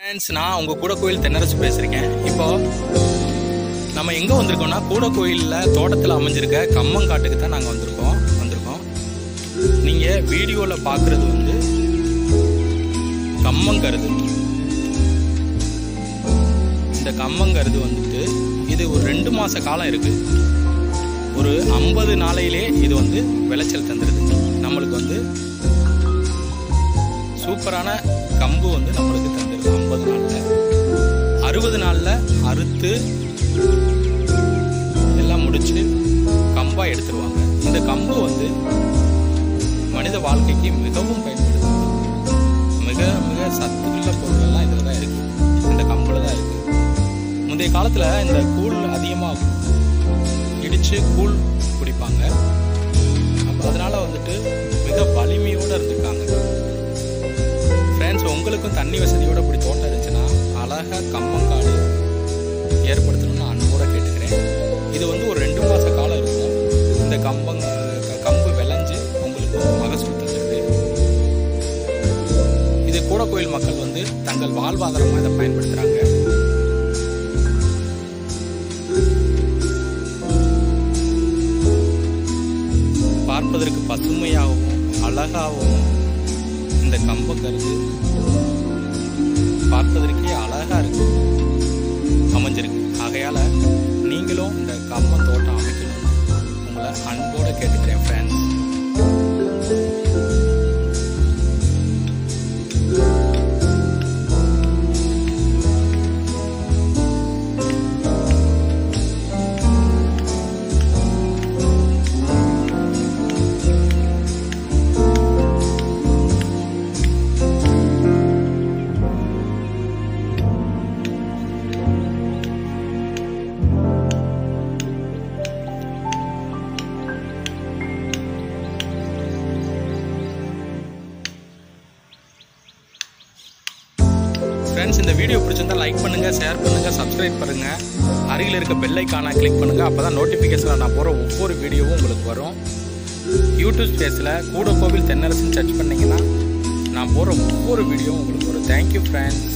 friends நான் உங்கள் கூட கோயில் தென்னரசு பேசுகிறேன் இப்போ நம்ம எங்கே வந்திருக்கோம்னா கூட கோயிலில் தோட்டத்தில் அமைஞ்சிருக்க கம்மங்காட்டுக்கு தான் நாங்கள் வந்திருக்கோம் வந்திருக்கோம் நீங்கள் வீடியோவில் பார்க்குறது வந்து கம்மங்கருது இந்த கம்மங்கருது வந்துட்டு இது ஒரு ரெண்டு மாத காலம் இருக்குது ஒரு ஐம்பது நாளையிலே இது வந்து விளைச்சல் தந்துடுது நம்மளுக்கு வந்து சூப்பரான கம்பு வந்து நம்மளுக்கு தந்துடுது ஐம்பது நாளில் அறுபது நாளில் அறுத்து எல்லாம் முடிச்சு கம்பாக எடுத்துருவாங்க இந்த கம்பு வந்து மனித வாழ்க்கைக்கு மிகவும் பயன்படுது மிக மிக சத்துள்ள பொருளெல்லாம் இதில் தான் இருக்குது இந்த கம்பில் தான் இருக்குது முந்தைய காலத்தில் இந்த கூழ் அதிகமாக இடித்து கூழ் குடிப்பாங்க அப்போ அதனால் வந்துட்டு மிக வலிமையோடு இருந்திருக்காங்க ஃப்ரெண்ட்ஸ் உங்களுக்கும் தண்ணி வசதியோட இப்படி தோட்டம் இருந்துச்சுன்னா அழகாக கம்மங்காடு ஏற்படுத்தணும்னு அன்போடு கேட்டுக்கிறேன் இது வந்து ஒரு ரெண்டு மாத காலம் இருக்கும் இந்த கம்பங் க- கம்பு விளைஞ்சு உங்களுக்கு மகசூல் தந்துடுது இது கூட கோயில் மக்கள் வந்து தங்கள் வாழ்வாதாரமாக இதை பயன்படுத்துகிறாங்க பார்ப்பதற்கு பசுமையாகவும் அழகாகவும் இந்த கம்பக்கருது பார்ப்பதற்கே அழகா இருக்கு அமைஞ்சிருக்கு ஆகையால நீங்களும் இந்த கம்ப தோட்டம் அமைக்கணும்னு உங்களை அன்போட கேட்டுக்கிறேன் ஃப்ரெண்ட்ஸ் ஃப்ரெண்ட்ஸ் இந்த வீடியோ பிடிச்சிருந்தா லைக் பண்ணுங்க ஷேர் பண்ணுங்க சப்ஸ்கிரைப் பண்ணுங்க அருகில் இருக்க பெல் ஐக்கானை கிளிக் பண்ணுங்க அப்பதான் நோட்டிஃபிகேஷனில் நான் போகிற ஒவ்வொரு வீடியோவும் உங்களுக்கு வரும் யூடியூப் ஸ்பேஸில் கூட கோவில் தென்னரசுன்னு சர்ச் பண்ணீங்கன்னா நான் போகிற ஒவ்வொரு வீடியோவும் உங்களுக்கு வரும் தேங்க்யூ ஃப்ரெண்ட்ஸ்